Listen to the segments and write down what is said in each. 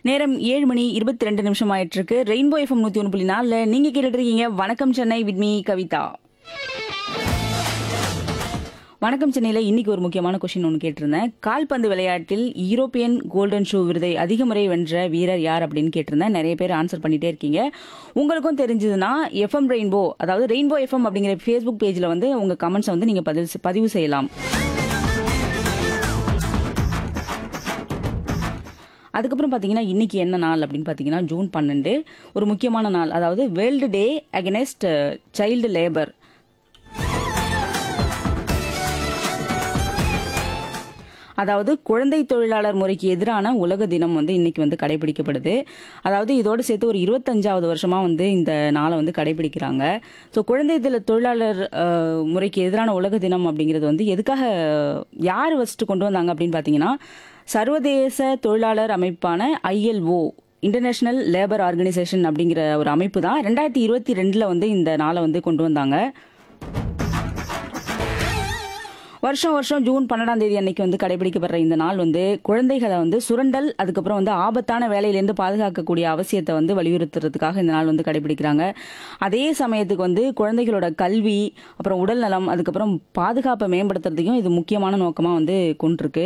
நேரம் ஏழு மணி இருபத்தி ரெண்டு நிமிஷம் ஆயிட்டு இருக்கு ரெயின்போ எஃப்எம் நூத்தி ஒன்று புள்ளி நாலுல நீங்க கேட்டுட்டு இருக்கீங்க வணக்கம் சென்னை வித்மி கவிதா வணக்கம் சென்னையில் இன்னைக்கு ஒரு முக்கியமான கொஸ்டின் ஒன்று கேட்டிருந்தேன் கால்பந்து விளையாட்டில் யூரோப்பியன் கோல்டன் ஷூ விருதை அதிக முறை வென்ற வீரர் யார் அப்படின்னு கேட்டிருந்தேன் நிறைய பேர் ஆன்சர் பண்ணிட்டே இருக்கீங்க உங்களுக்கும் தெரிஞ்சதுன்னா எஃப்எம் ரெயின்போ அதாவது ரெயின்போ எஃப்எம் அப்படிங்கிற ஃபேஸ்புக் பேஜில் வந்து உங்கள் கமெண்ட்ஸை வந்து நீங்கள் பதிவு பதிவு செய்யலாம் அதுக்கப்புறம் பார்த்தீங்கன்னா இன்னைக்கு என்ன நாள் அப்படின்னு பார்த்தீங்கன்னா ஜூன் பன்னெண்டு ஒரு முக்கியமான நாள் அதாவது world day against child labour அதாவது குழந்தை தொழிலாளர் முறைக்கு எதிரான உலக தினம் வந்து இன்னைக்கு வந்து கடைபிடிக்கப்படுது அதாவது இதோடு சேர்த்து ஒரு இருபத்தஞ்சாவது வருஷமா வந்து இந்த நாளை வந்து கடைபிடிக்கிறாங்க ஸோ குழந்தை தொழில் தொழிலாளர் அஹ், முறைக்கு எதிரான உலக தினம் அப்படிங்கிறது வந்து எதுக்காக யார் ஃபஸ்ட்டு கொண்டு வந்தாங்க அப்படின்னு பார்த்தீங்கன்னா சர்வதேச தொழிலாளர் அமைப்பான ஐஎல்ஓ இன்டர்நேஷனல் லேபர் ஆர்கனைசேஷன் அப்படிங்கிற ஒரு அமைப்பு தான் ரெண்டாயிரத்தி இருபத்தி ரெண்டில் வந்து இந்த நாளை வந்து கொண்டு வந்தாங்க வருஷம் வருஷம் ஜூன் பன்னெண்டாம் தேதி அன்னைக்கு வந்து கடைபிடிக்கப்படுற இந்த நாள் வந்து குழந்தைகளை வந்து சுரண்டல் அதுக்கப்புறம் வந்து ஆபத்தான வேலையிலேருந்து பாதுகாக்கக்கூடிய அவசியத்தை வந்து வலியுறுத்துறதுக்காக இந்த நாள் வந்து கடைபிடிக்கிறாங்க அதே சமயத்துக்கு வந்து குழந்தைகளோட கல்வி அப்புறம் உடல் நலம் அதுக்கப்புறம் பாதுகாப்பை மேம்படுத்துறதுக்கும் இது முக்கியமான நோக்கமாக வந்து கொண்டிருக்கு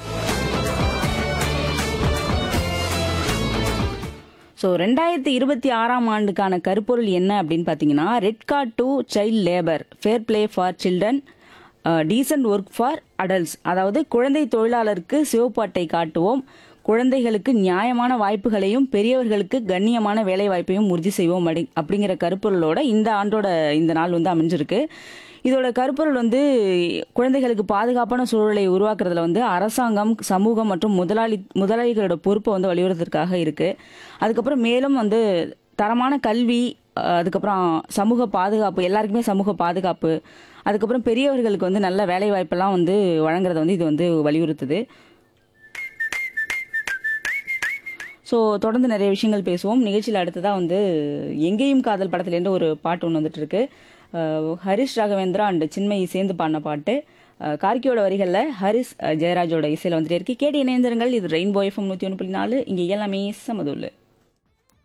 ஸோ ரெண்டாயிரத்தி இருபத்தி ஆறாம் ஆண்டுக்கான கருப்பொருள் என்ன அப்படின்னு பார்த்தீங்கன்னா red card to child labour fair play for children decent work for adults அதாவது குழந்தை தொழிலாளருக்கு சிவப்பு அட்டை காட்டுவோம் குழந்தைகளுக்கு நியாயமான வாய்ப்புகளையும் பெரியவர்களுக்கு கண்ணியமான வேலை வாய்ப்பையும் உறுதி செய்வோம் அப்படி அப்படிங்கிற கருப்பொருளோட இந்த ஆண்டோட இந்த நாள் வந்து அமைஞ்சிருக்கு இதோட கருப்பொருள் வந்து குழந்தைகளுக்கு பாதுகாப்பான சூழலை உருவாக்குறதுல வந்து அரசாங்கம் சமூகம் மற்றும் முதலாளி முதலாளிகளோட பொறுப்பை வந்து வலியுறுத்துறதுக்காக இருக்கு அதுக்கப்புறம் மேலும் வந்து தரமான கல்வி அஹ், அதுக்கப்புறம் சமூக பாதுகாப்பு எல்லாருக்குமே சமூக பாதுகாப்பு அதுக்கப்புறம் பெரியவர்களுக்கு வந்து நல்ல வேலை வாய்ப்பெல்லாம் வந்து வழங்குறத வந்து இது வந்து வலியுறுத்துது ஸோ தொடர்ந்து நிறைய விஷயங்கள் பேசுவோம் நிகழ்ச்சியில் அடுத்ததாக வந்து எங்கேயும் காதல் படத்துலேருந்து ஒரு பாட்டு ஒன்று வந்துட்டு இருக்கு அஹ் ஹரிஷ் ராகவேந்திரா அண்ட் சின்மயி சேர்ந்து பாடின பாட்டு அஹ் கார்கியோட வரிகளில் ஹரிஷ் அஹ் ஜெயராஜோட இசையில் வந்துட்டே இருக்கு கேட்டு இணைந்திருங்கள் இது ரெயின்போ எஃப்எம் நூற்றி ஒன்று புள்ளி நாலு இங்கே எல்லாமே சமதுள்ளு